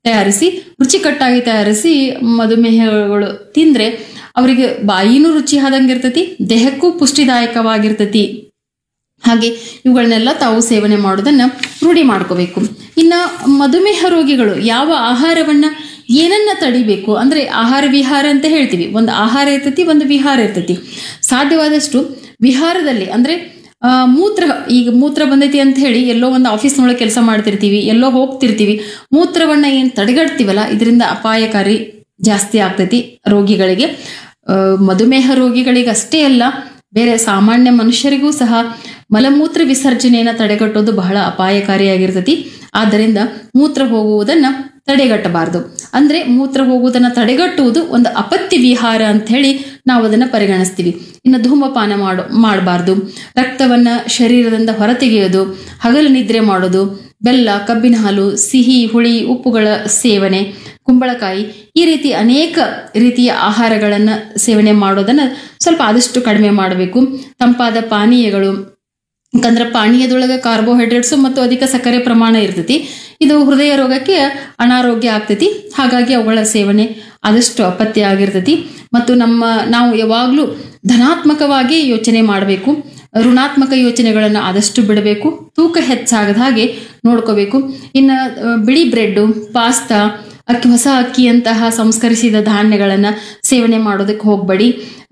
ತಯಾರಿಸಿ ರುಚಿಕಟ್ಟಾಗಿ ತಯಾರಿಸಿ ಮಧುಮೇಹಗಳು ತಿಂದ್ರೆ ಅವರಿಗೆ ಬಾಯಿನೂ ರುಚಿ ಆದಂಗಿರ್ತೈತಿ ದೇಹಕ್ಕೂ ಪುಷ್ಟಿದಾಯಕವಾಗಿರ್ತೈತಿ ಹಾಗೆ ಇವುಗಳನ್ನೆಲ್ಲ ತಾವು ಸೇವನೆ ಮಾಡೋದನ್ನ ರೂಢಿ ಮಾಡ್ಕೋಬೇಕು ಇನ್ನ ಮಧುಮೇಹ ರೋಗಿಗಳು ಯಾವ ಆಹಾರವನ್ನ ಏನನ್ನ ತಡಿಬೇಕು ಅಂದ್ರೆ ಆಹಾರ ವಿಹಾರ ಅಂತ ಹೇಳ್ತೀವಿ ಒಂದು ಆಹಾರ ಇರ್ತೈತಿ ಒಂದು ವಿಹಾರ ಇರ್ತೈತಿ ಸಾಧ್ಯವಾದಷ್ಟು ವಿಹಾರದಲ್ಲಿ ಅಂದ್ರೆ ಆ, ಮೂತ್ರ ಈಗ ಮೂತ್ರ ಬಂದೈತಿ ಅಂತ ಹೇಳಿ ಎಲ್ಲೋ ಒಂದು ಆಫೀಸ್ನೊಳಗೆ ಕೆಲಸ ಮಾಡ್ತಿರ್ತೀವಿ ಎಲ್ಲೋ ಹೋಗ್ತಿರ್ತೀವಿ ಮೂತ್ರವನ್ನ ಏನ್ ತಡೆಗಟ್ತೀವಲ್ಲ ಇದರಿಂದ ಅಪಾಯಕಾರಿ ಜಾಸ್ತಿ ಆಗ್ತೈತಿ ರೋಗಿಗಳಿಗೆ ಆ, ಮಧುಮೇಹ ರೋಗಿಗಳಿಗೆ ಅಷ್ಟೇ ಅಲ್ಲ ಬೇರೆ ಸಾಮಾನ್ಯ ಮನುಷ್ಯರಿಗೂ ಸಹ ಮಲಮೂತ್ರ ವಿಸರ್ಜನೆಯನ್ನ ತಡೆಗಟ್ಟೋದು ಬಹಳ ಅಪಾಯಕಾರಿಯಾಗಿರ್ತೈತಿ ಆದ್ದರಿಂದ ಮೂತ್ರ ಹೋಗುವುದನ್ನ ತಡೆಗಟ್ಟಬಾರದು ಅಂದ್ರೆ ಮೂತ್ರ ಹೋಗುವುದನ್ನ ತಡೆಗಟ್ಟುವುದು ಒಂದು ಅಪತ್ಯ ವಿಹಾರ ಅಂತ ಹೇಳಿ ನಾವು ಅದನ್ನ ಪರಿಗಣಿಸ್ತೀವಿ ಇನ್ನು ಧೂಮಪಾನ ಮಾಡೋ ಮಾಡಬಾರ್ದು ರಕ್ತವನ್ನ ಶರೀರದಿಂದ ಹೊರತೆಗೆಯೋದು ಹಗಲು ನಿದ್ರೆ ಮಾಡೋದು ಬೆಲ್ಲ ಕಬ್ಬಿನ ಹಾಲು ಸಿಹಿ ಹುಳಿ ಉಪ್ಪುಗಳ ಸೇವನೆ ಕುಂಬಳಕಾಯಿ ಈ ರೀತಿ ಅನೇಕ ರೀತಿಯ ಆಹಾರಗಳನ್ನ ಸೇವನೆ ಮಾಡೋದನ್ನ ಸ್ವಲ್ಪ ಆದಷ್ಟು ಕಡಿಮೆ ಮಾಡಬೇಕು ತಂಪಾದ ಪಾನೀಯಗಳು ಯಾಕಂದ್ರೆ ಪಾನೀಯದೊಳಗೆ ಕಾರ್ಬೋಹೈಡ್ರೇಟ್ಸ್ ಮತ್ತು ಅಧಿಕ ಸಕ್ಕರೆ ಪ್ರಮಾಣ ಇರ್ತೈತಿ ಇದು ಹೃದಯ ರೋಗಕ್ಕೆ ಅನಾರೋಗ್ಯ ಆಗ್ತೈತಿ ಹಾಗಾಗಿ ಅವುಗಳ ಸೇವನೆ ಆದಷ್ಟು ಅಪತ್ಯ ಆಗಿರ್ತೈತಿ ಮತ್ತು ನಮ್ಮ ನಾವು ಯಾವಾಗಲೂ ಧನಾತ್ಮಕವಾಗಿ ಯೋಚನೆ ಮಾಡಬೇಕು ಋಣಾತ್ಮಕ ಯೋಚನೆಗಳನ್ನು ಆದಷ್ಟು ಬಿಡಬೇಕು ತೂಕ ಹೆಚ್ಚಾಗದ ಹಾಗೆ ನೋಡ್ಕೋಬೇಕು ಇನ್ನು ಆ, ಬಿಳಿ ಬ್ರೆಡ್ ಪಾಸ್ತಾ ಅಕ್ಕಿ ಹೊಸ ಅಕ್ಕಿಯಂತಹ ಸಂಸ್ಕರಿಸಿದ ಧಾನ್ಯಗಳನ್ನು ಸೇವನೆ ಮಾಡೋದಕ್ಕೆ ಹೋಗಬೇಡಿ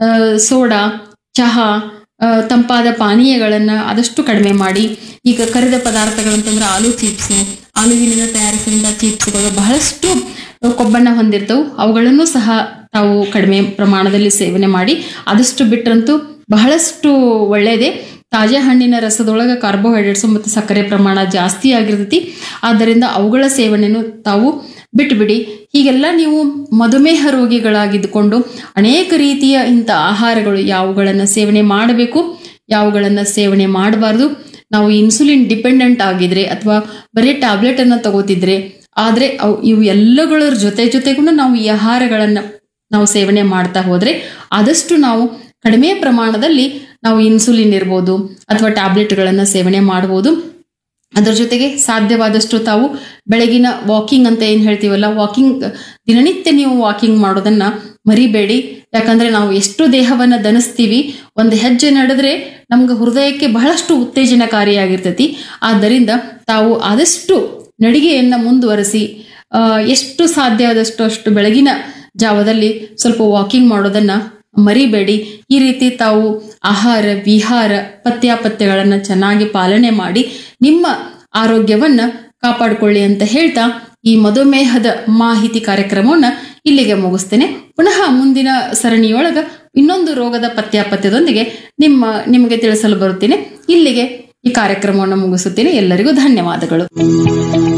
ಸೋಡಾ ಚಹಾ ಆ, ತಂಪಾದ ಪಾನೀಯಗಳನ್ನು ಆದಷ್ಟು ಕಡಿಮೆ ಮಾಡಿ ಈಗ ಕರಿದ ಪದಾರ್ಥಗಳಂತಂದ್ರೆ ಆಲೂ ಚಿಪ್ಸು ಆಲೂವಿನಿಂದ ತಯಾರಿಸಿದ ಚಿಪ್ಸ್ಗಳು ಬಹಳಷ್ಟು ಕೊಬ್ಬನ್ನ ಹೊಂದಿರ್ತವು ಅವುಗಳನ್ನು ಸಹ ತಾವು ಕಡಿಮೆ ಪ್ರಮಾಣದಲ್ಲಿ ಸೇವನೆ ಮಾಡಿ ಆದಷ್ಟು ಬಿಟ್ರಂತೂ ಬಹಳಷ್ಟು ಒಳ್ಳೆಯದೇ ತಾಜಾ ಹಣ್ಣಿನ ರಸದೊಳಗೆ ಕಾರ್ಬೋಹೈಡ್ರೇಟ್ಸ್ ಮತ್ತು ಸಕ್ಕರೆ ಪ್ರಮಾಣ ಜಾಸ್ತಿ ಆಗಿರ್ತೈತಿ ಆದ್ದರಿಂದ ಅವುಗಳ ಸೇವನೆಯನ್ನು ತಾವು ಬಿಟ್ಬಿಡಿ ಹೀಗೆಲ್ಲ ನೀವು ಮಧುಮೇಹ ರೋಗಿಗಳಾಗಿದ್ದುಕೊಂಡು ಅನೇಕ ರೀತಿಯ ಇಂಥ ಆಹಾರಗಳು ಯಾವುಗಳನ್ನು ಸೇವನೆ ಮಾಡಬೇಕು ಯಾವುಗಳನ್ನು ಸೇವನೆ ಮಾಡಬಾರ್ದು ನಾವು ಇನ್ಸುಲಿನ್ ಡಿಪೆಂಡೆಂಟ್ ಆಗಿದ್ರೆ ಅಥವಾ ಬರೀ ಟ್ಯಾಬ್ಲೆಟ್ ಅನ್ನ ತಗೋತಿದ್ರೆ ಆದ್ರೆ ಅವು ಇವು ಎಲ್ಲಗಳ ಜೊತೆ ಜೊತೆಗೂ ನಾವು ಈ ಆಹಾರಗಳನ್ನ ನಾವು ಸೇವನೆ ಮಾಡ್ತಾ ಹೋದ್ರೆ ಆದಷ್ಟು ನಾವು ಕಡಿಮೆ ಪ್ರಮಾಣದಲ್ಲಿ ನಾವು ಇನ್ಸುಲಿನ್ ಇರ್ಬೋದು ಅಥವಾ ಟ್ಯಾಬ್ಲೆಟ್ಗಳನ್ನ ಸೇವನೆ ಮಾಡಬಹುದು ಅದರ ಜೊತೆಗೆ ಸಾಧ್ಯವಾದಷ್ಟು ತಾವು ಬೆಳಗಿನ ವಾಕಿಂಗ್ ಅಂತ ಏನ್ ಹೇಳ್ತೀವಲ್ಲ ವಾಕಿಂಗ್ ದಿನನಿತ್ಯ ನೀವು ವಾಕಿಂಗ್ ಮಾಡೋದನ್ನ ಮರಿಬೇಡಿ ಯಾಕಂದ್ರೆ ನಾವು ಎಷ್ಟು ದೇಹವನ್ನ ದಣಿಸ್ತೀವಿ ಒಂದು ಹೆಜ್ಜೆ ನಡೆದ್ರೆ ನಮ್ಗೆ ಹೃದಯಕ್ಕೆ ಬಹಳಷ್ಟು ಉತ್ತೇಜನಕಾರಿಯಾಗಿರ್ತೈತಿ ಆದ್ದರಿಂದ ತಾವು ಆದಷ್ಟು ನಡಿಗೆಯನ್ನ ಮುಂದುವರಿಸಿ ಆ, ಎಷ್ಟು ಸಾಧ್ಯ ಆದಷ್ಟು ಅಷ್ಟು ಬೆಳಗಿನ ಜಾವದಲ್ಲಿ ಸ್ವಲ್ಪ ವಾಕಿಂಗ್ ಮಾಡೋದನ್ನ ಮರಿಬೇಡಿ ಈ ರೀತಿ ತಾವು ಆಹಾರ ವಿಹಾರ ಪತ್ಯಾಪತ್ಯಗಳನ್ನ ಚೆನ್ನಾಗಿ ಪಾಲನೆ ಮಾಡಿ ನಿಮ್ಮ ಆರೋಗ್ಯವನ್ನ ಕಾಪಾಡಿಕೊಳ್ಳಿ ಅಂತ ಹೇಳ್ತಾ ಈ ಮಧುಮೇಹದ ಮಾಹಿತಿ ಕಾರ್ಯಕ್ರಮವನ್ನ ಇಲ್ಲಿಗೆ ಮುಗಿಸ್ತೇನೆ ಪುನಃ ಮುಂದಿನ ಸರಣಿಯೊಳಗ ಇನ್ನೊಂದು ರೋಗದ ಪತ್ಯಾಪತ್ಯದೊಂದಿಗೆ ನಿಮ್ಮ ನಿಮಗೆ ತಿಳಿಸಲು ಬರುತ್ತೇನೆ ಇಲ್ಲಿಗೆ ಈ ಕಾರ್ಯಕ್ರಮವನ್ನು ಮುಗಿಸುತ್ತೇನೆ ಎಲ್ಲರಿಗೂ ಧನ್ಯವಾದಗಳು